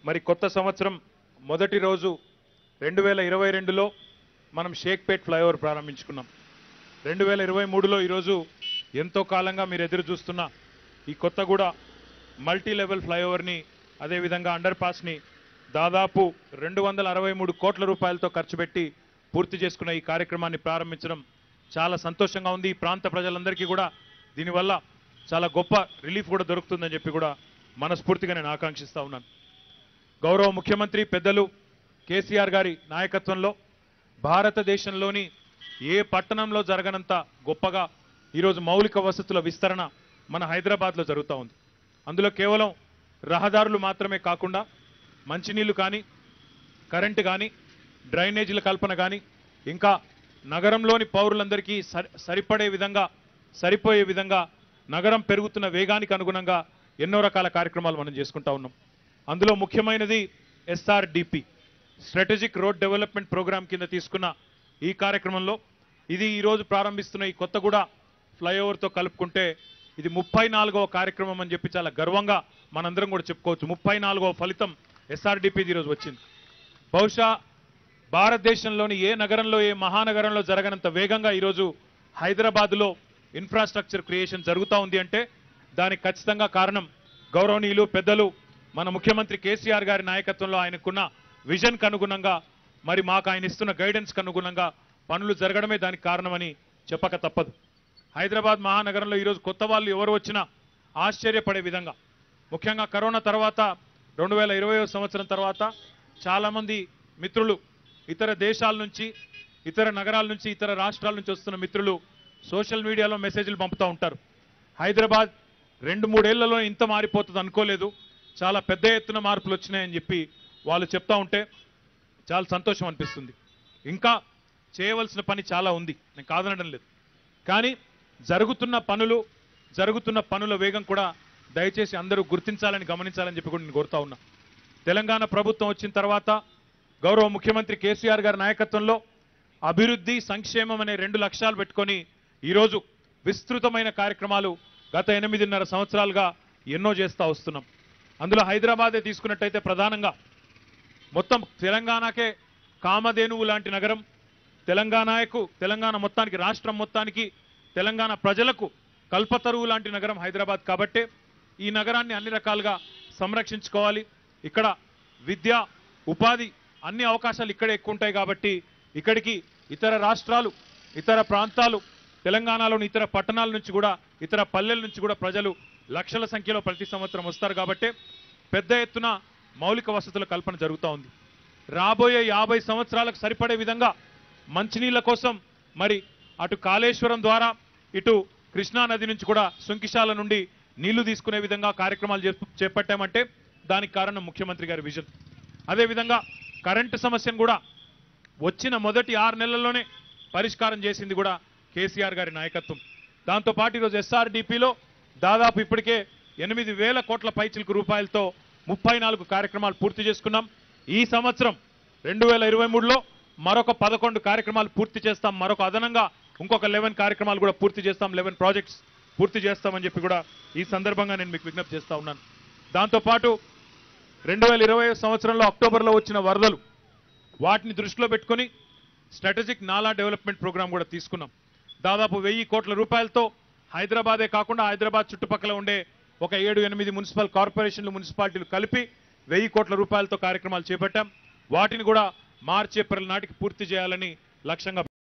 మరి కొత్త సంవత్సరం మొదటి రోజు రెండు వేల ఇరవై రెండులో మనం షేక్పేట్ ఫ్లైఓవర్ ప్రారంభించుకున్నాం రెండు వేల ఇరవై మూడులో ఈరోజు ఎంతో కాలంగా మీరు ఎదురు చూస్తున్న ఈ కొత్తగూడ మల్టీ లెవెల్ ఫ్లైఓవర్ని అదేవిధంగా అండర్ పాస్ని దాదాపు రెండు వందల అరవై మూడు కోట్ల రూపాయలతో ఖర్చు పెట్టి పూర్తి చేసుకున్న ఈ కార్యక్రమాన్ని ప్రారంభించడం చాలా సంతోషంగా ఉంది ఈ ప్రాంత ప్రజలందరికీ కూడా దీనివల్ల చాలా గొప్ప రిలీఫ్ కూడా దొరుకుతుందని చెప్పి కూడా మనస్ఫూర్తిగా నేను ఆకాంక్షిస్తా ఉన్నాను గౌరవ ముఖ్యమంత్రి పెద్దలు కేసీఆర్ గారి నాయకత్వంలో భారతదేశంలోని ఏ పట్టణంలో జరగనంత గొప్పగా ఈరోజు మౌలిక వసతుల విస్తరణ మన హైదరాబాద్లో జరుగుతూ ఉంది అందులో కేవలం రహదారులు మాత్రమే కాకుండా మంచినీళ్లు కానీ కరెంటు కానీ డ్రైనేజీల కల్పన కానీ ఇంకా నగరంలోని పౌరులందరికీ సరి సరిపడే విధంగా సరిపోయే విధంగా నగరం పెరుగుతున్న వేగానికి అనుగుణంగా ఎన్నో రకాల కార్యక్రమాలు మనం చేసుకుంటా ఉన్నాం అందులో ముఖ్యమైనది SRDP strategic road development programme కింద తీసుకున్న ఈ కార్యక్రమంలో ఇది ఈరోజు ప్రారంభిస్తున్న ఈ కొత్తగూడ ఫ్లైఓవర్తో కలుపుకుంటే ఇది ముప్పై నాలుగవ కార్యక్రమం అని చెప్పి చాలా గర్వంగా మనందరం కూడా చెప్పుకోవచ్చు ముప్పై నాలుగవ ఫలితం ఎస్ఆర్డిపిది ఈరోజు వచ్చింది బహుశా భారతదేశంలోని ఏ నగరంలో ఏ మహానగరంలో జరగనంత వేగంగా ఈరోజు హైదరాబాద్లో ఇన్ఫ్రాస్ట్రక్చర్ క్రియేషన్ జరుగుతూ ఉంది అంటే దానికి ఖచ్చితంగా కారణం గౌరవనీయులు పెద్దలు మన ముఖ్యమంత్రి కేసీఆర్ గారి నాయకత్వంలో ఆయనకున్న విజన్కు అనుగుణంగా మరి మాకు ఆయన ఇస్తున్న గైడెన్స్కి అనుగుణంగా పనులు జరగడమే దానికి కారణమని చెప్పక తప్పదు హైదరాబాద్ మహానగరంలో ఈరోజు కొత్త వాళ్ళు ఎవరు వచ్చినా ఆశ్చర్యపడే విధంగా ముఖ్యంగా కరోనా తర్వాత రెండు వేల ఇరవై సంవత్సరం తర్వాత చాలామంది మిత్రులు ఇతర దేశాల నుంచి ఇతర నగరాల నుంచి ఇతర రాష్ట్రాల నుంచి వస్తున్న మిత్రులు సోషల్ మీడియాలో మెసేజ్లు పంపుతూ ఉంటారు హైదరాబాద్ రెండు మూడేళ్లలో ఇంత మారిపోతుంది అనుకోలేదు చాలా పెద్ద ఎత్తున మార్పులు వచ్చినాయని చెప్పి వాళ్ళు చెప్తా ఉంటే చాలా సంతోషం అనిపిస్తుంది ఇంకా చేయవలసిన పని చాలా ఉంది నేను కాదనడం లేదు కానీ జరుగుతున్న పనులు జరుగుతున్న పనుల వేగం కూడా దయచేసి అందరూ గుర్తించాలని గమనించాలని చెప్పి కూడా నేను కోరుతా ఉన్నా తెలంగాణ ప్రభుత్వం వచ్చిన తర్వాత గౌరవ ముఖ్యమంత్రి కేసీఆర్ గారి నాయకత్వంలో అభివృద్ధి సంక్షేమం అనే రెండు లక్ష్యాలు పెట్టుకొని ఈరోజు విస్తృతమైన కార్యక్రమాలు గత ఎనిమిదిన్నర సంవత్సరాలుగా ఎన్నో చేస్తూ వస్తున్నాం అందులో హైదరాబాదే తీసుకున్నట్టయితే ప్రధానంగా మొత్తం తెలంగాణకే కామధేనువు లాంటి నగరం తెలంగాణకు తెలంగాణ మొత్తానికి రాష్ట్రం మొత్తానికి తెలంగాణ ప్రజలకు కల్పతరువు లాంటి నగరం హైదరాబాద్ కాబట్టే ఈ నగరాన్ని అన్ని రకాలుగా సంరక్షించుకోవాలి ఇక్కడ విద్య ఉపాధి అన్ని అవకాశాలు ఇక్కడే ఎక్కువ ఉంటాయి కాబట్టి ఇక్కడికి ఇతర రాష్ట్రాలు ఇతర ప్రాంతాలు తెలంగాణలోని ఇతర పట్టణాల నుంచి కూడా ఇతర పల్లెల నుంచి కూడా ప్రజలు లక్షల సంఖ్యలో ప్రతి సంవత్సరం వస్తారు కాబట్టి పెద్ద ఎత్తున మౌలిక వసతుల కల్పన జరుగుతూ ఉంది రాబోయే యాభై సంవత్సరాలకు సరిపడే విధంగా మంచినీళ్ళ కోసం మరి అటు కాళేశ్వరం ద్వారా ఇటు కృష్ణా నది నుంచి కూడా సుంకిశాల నుండి నీళ్లు తీసుకునే విధంగా కార్యక్రమాలు చేప- చేపట్టామంటే దానికి కారణం ముఖ్యమంత్రి గారి విజన్ అదేవిధంగా కరెంటు సమస్యను కూడా వచ్చిన మొదటి ఆరు నెలల్లోనే పరిష్కారం చేసింది కూడా కేసీఆర్ గారి నాయకత్వం దాంతోపాటు ఈరోజు ఎస్ఆర్డిపిలో దాదాపు ఇప్పటికే ఎనిమిది వేల కోట్ల పైచిలకు రూపాయలతో ముప్పై నాలుగు కార్యక్రమాలు పూర్తి చేసుకున్నాం ఈ సంవత్సరం రెండు వేల ఇరవై మూడులో మరొక పదకొండు కార్యక్రమాలు పూర్తి చేస్తాం మరొక అదనంగా ఇంకొక లెవెన్ కార్యక్రమాలు కూడా పూర్తి చేస్తాం లెవెన్ ప్రాజెక్ట్స్ పూర్తి చేస్తామని చెప్పి కూడా ఈ సందర్భంగా నేను మీకు విజ్ఞప్తి చేస్తా ఉన్నాను దాంతోపాటు రెండు వేల ఇరవై సంవత్సరంలో అక్టోబర్లో వచ్చిన వరదలు వాటిని దృష్టిలో పెట్టుకొని స్ట్రాటజిక్ నాలా డెవలప్మెంట్ ప్రోగ్రామ్ కూడా తీసుకున్నాం దాదాపు వెయ్యి కోట్ల రూపాయలతో హైదరాబాదే కాకుండా హైదరాబాద్ చుట్టుపక్కల ఉండే ఒక ఏడు ఎనిమిది మున్సిపల్ కార్పొరేషన్లు మున్సిపాలిటీలు కలిపి వెయ్యి కోట్ల రూపాయలతో కార్యక్రమాలు చేపట్టాం వాటిని కూడా మార్చి ఏప్రిల్ నాటికి పూర్తి చేయాలని లక్ష్యంగా